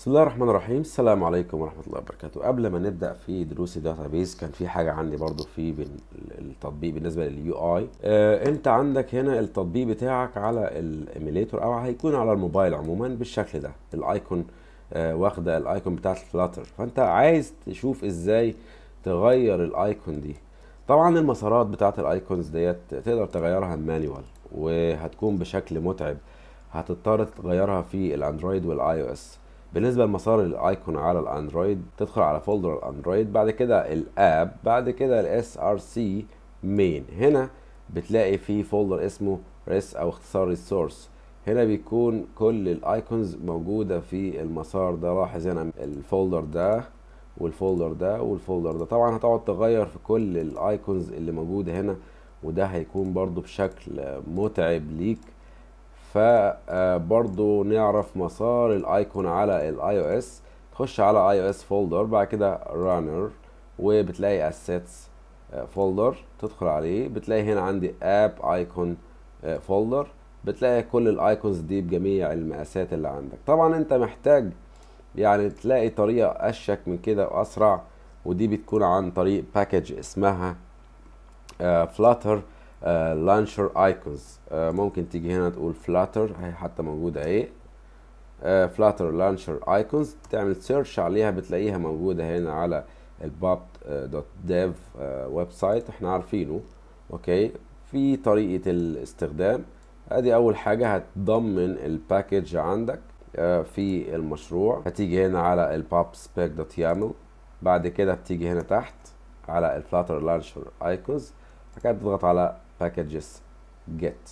بسم الله الرحمن الرحيم السلام عليكم ورحمة الله وبركاته قبل ما نبدأ في دروس الداتابيز كان في حاجة عندي برضو في بن- التطبيق بالنسبة لليو اي آه انت عندك هنا التطبيق بتاعك على الايميليتور او هيكون على الموبايل عموما بالشكل ده الايكون آه واخدة الايكون بتاعت الفلاتر فانت عايز تشوف ازاي تغير الايكون دي طبعا المسارات بتاعت الايكونز ديت تقدر تغيرها مانيوال وهتكون بشكل متعب هتضطر تغيرها في الاندرويد والاي او اس بالنسبه لمسار الايكون على الاندرويد تدخل على فولدر الاندرويد بعد كده الاب بعد كده الاس ار سي مين هنا بتلاقي في فولدر اسمه ريس او اختصار ريسورس هنا بيكون كل الايكونز موجوده في المسار ده لاحظ هنا الفولدر ده والفولدر ده والفولدر ده طبعا هتقعد تغير في كل الايكونز اللي موجوده هنا وده هيكون برضو بشكل متعب ليك فبرضو نعرف مسار الايكون على الاي او اس تخش على اي او اس فولدر بعد كده رانر وبتلاقي اسيتس فولدر تدخل عليه بتلاقي هنا عندي اب ايكون فولدر بتلاقي كل الايكونز دي بجميع المقاسات اللي عندك طبعا انت محتاج يعني تلاقي طريقة اشيك من كده واسرع ودي بتكون عن طريق باكج اسمها فلاتر لانشر ايكونز ممكن تيجي هنا تقول فلاتر هي حتى موجودة اهي فلاتر لانشر ايكونز تعمل سيرش عليها بتلاقيها موجودة هنا على الباب دوت ديف ويب سايت احنا عارفينه اوكي في طريقة الاستخدام ادي اول حاجة هتضمن الباكج عندك آه، في المشروع هتيجي هنا على الباب سبيك دوت يامل بعد كده بتيجي هنا تحت على الفلاتر لانشر ايكونز بعد كده تضغط على باكجز جيت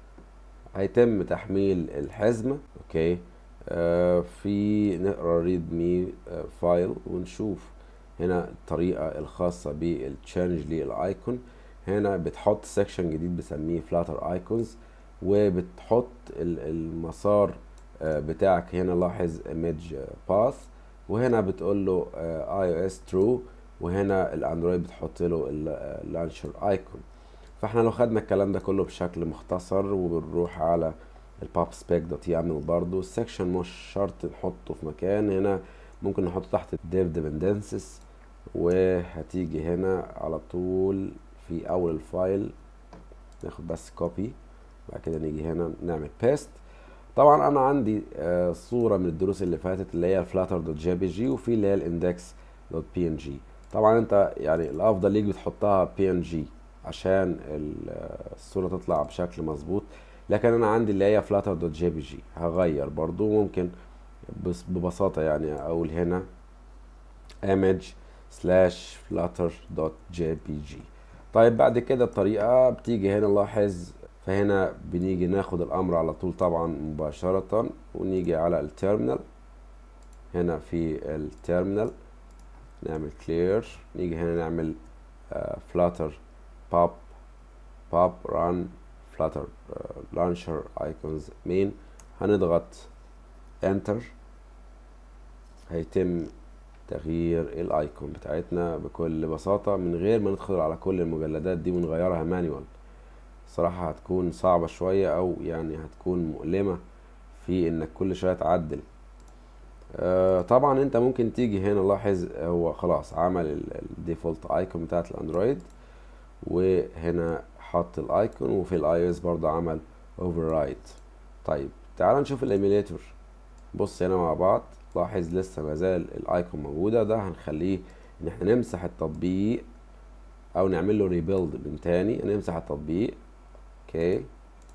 هيتم تحميل الحزمة اوكي آه في نقرا ريد مي فايل ونشوف هنا الطريقة الخاصة بالتشينج للايكون هنا بتحط سيكشن جديد بسميه فلاتر ايكونز وبتحط ال- المسار آه، بتاعك هنا لاحظ ايمج باث وهنا بتقول له اي او اس ترو وهنا الاندرويد بتحط له اللانشر ايكون فاحنا لو خدنا الكلام ده كله بشكل مختصر وبنروح على الباب سبيك دوت يعمل برضو السكشن مش شرط نحطه في مكان هنا ممكن نحطه تحت الديف ديبندنسز وهتيجي هنا على طول في اول الفايل ناخد بس كوبي بعد كده نيجي هنا نعمل بيست طبعا انا عندي آه، صوره من الدروس اللي فاتت اللي هي الفلاتر دوت جي بي جي وفي اللي هي الاندكس دوت بي ان جي طبعا انت يعني الافضل ليك بتحطها بي ان جي عشان ال- آه، الصوره تطلع بشكل مظبوط لكن انا عندي اللي هي فلاتر دوت جي بي جي هغير برضو ممكن بس ببساطه يعني اقول هنا image slash flutter dot jpg طيب بعد كده الطريقة بتيجي هنا لاحظ فهنا بنيجي ناخد الأمر على طول طبعا مباشرة ونيجي على التيرمينال هنا في التيرمينال نعمل clear نيجي هنا نعمل آه، flutter pop pop run flutter آه، launcher icons main هنضغط enter هيتم تغيير الايكون بتاعتنا بكل بساطة من غير ما ندخل على كل المجلدات دي ونغيرها مانيوال صراحة هتكون صعبة شوية او يعني هتكون مؤلمة في انك كل شوية تعدل آه طبعا انت ممكن تيجي هنا لاحظ هو خلاص عمل الديفولت ايكون بتاعت الاندرويد وهنا حط الايكون وفي الاي اس برضه عمل اوفر طيب تعال نشوف الايميليتور بص هنا مع بعض لاحظ لسه ما زال الايكون موجوده ده هنخليه ان احنا نمسح التطبيق او نعمل له ريبيلد من تاني نمسح التطبيق اوكي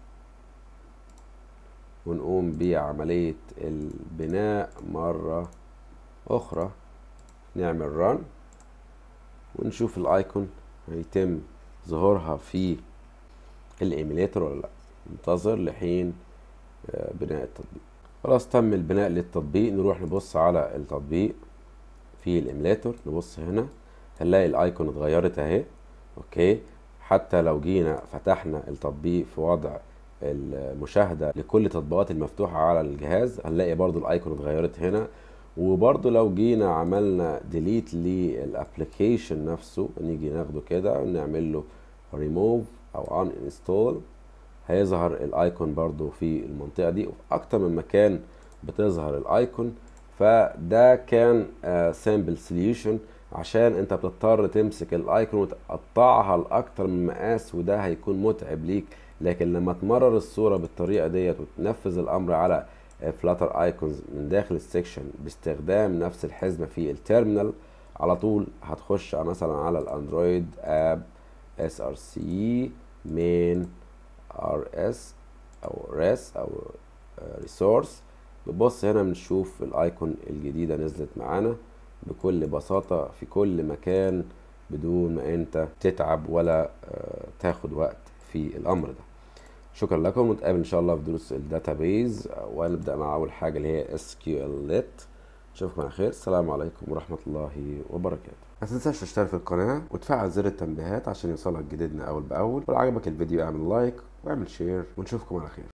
ونقوم بعمليه البناء مره اخرى نعمل ران ونشوف الايكون هيتم ظهورها في الايميليتور ولا لا انتظر لحين آه، بناء التطبيق خلاص تم البناء للتطبيق نروح نبص على التطبيق في الايميليتور نبص هنا هنلاقي الايكون اتغيرت اهي اوكي حتى لو جينا فتحنا التطبيق في وضع المشاهدة لكل التطبيقات المفتوحة على الجهاز هنلاقي برضو الايكون اتغيرت هنا وبرضو لو جينا عملنا ديليت للابلكيشن نفسه نيجي ناخده كده ونعمل له ريموف او ان انستول هيظهر الايكون برضو في المنطقة دي وفي اكتر من مكان بتظهر الايكون فده كان سامبل سوليوشن عشان انت بتضطر تمسك الايكون وتقطعها لاكتر من مقاس وده هيكون متعب ليك لكن لما تمرر الصوره بالطريقه ديت وتنفذ الامر على فلاتر ايكونز من داخل السكشن باستخدام نفس الحزمه في التيرمينال على طول هتخش مثلا على الاندرويد اب اس ار سي مين ار اس او ريس او ريسورس بتبص هنا بنشوف الايكون الجديده نزلت معانا بكل بساطه في كل مكان بدون ما انت تتعب ولا تاخد وقت في الامر ده شكرا لكم ونتقابل ان شاء الله في دروس الداتابيز ونبدا مع اول حاجه اللي هي اس كيو ال ليت اشوفكم على خير السلام عليكم ورحمه الله وبركاته ما تنساش تشترك في القناه وتفعل زر التنبيهات عشان يوصلك جديدنا اول باول ولو عجبك الفيديو اعمل لايك واعمل شير ونشوفكم على خير